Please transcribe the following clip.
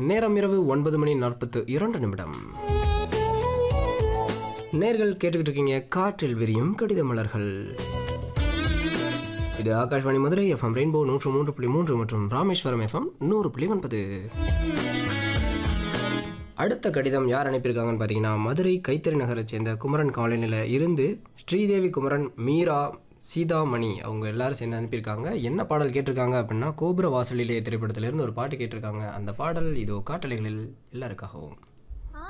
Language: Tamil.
நேரம் இரவு ஒன்பது மணி நாற்பத்து இரண்டு நிமிடம் நேர்கள் கேட்டுக்கிட்டு இருக்கீங்க காற்றில் விரியும் கடித மலர்கள் இது ஆகாஷ்வாணி மதுரை எஃப்எம் ரெயின்போ நூற்று மூன்று புள்ளி மூன்று மற்றும் ராமேஸ்வரம் எஃப்எம் நூறு புள்ளி ஒன்பது அடுத்த கடிதம் யார் அனுப்பியிருக்காங்கன்னு பார்த்தீங்கன்னா மதுரை கைத்தறி நகரைச் சேர்ந்த குமரன் காலனியில் இருந்து ஸ்ரீதேவி குமரன் மீரா சீதாமணி அவங்க எல்லாரும் சேர்ந்து அனுப்பியிருக்காங்க என்ன பாடல் கேட்டிருக்காங்க அப்படின்னா கோபுர வாசலிலே திரைப்படத்திலிருந்து ஒரு பாட்டு கேட்டிருக்காங்க அந்த பாடல் இதோ காட்டலைகளில் எல்லாருக்காகவும்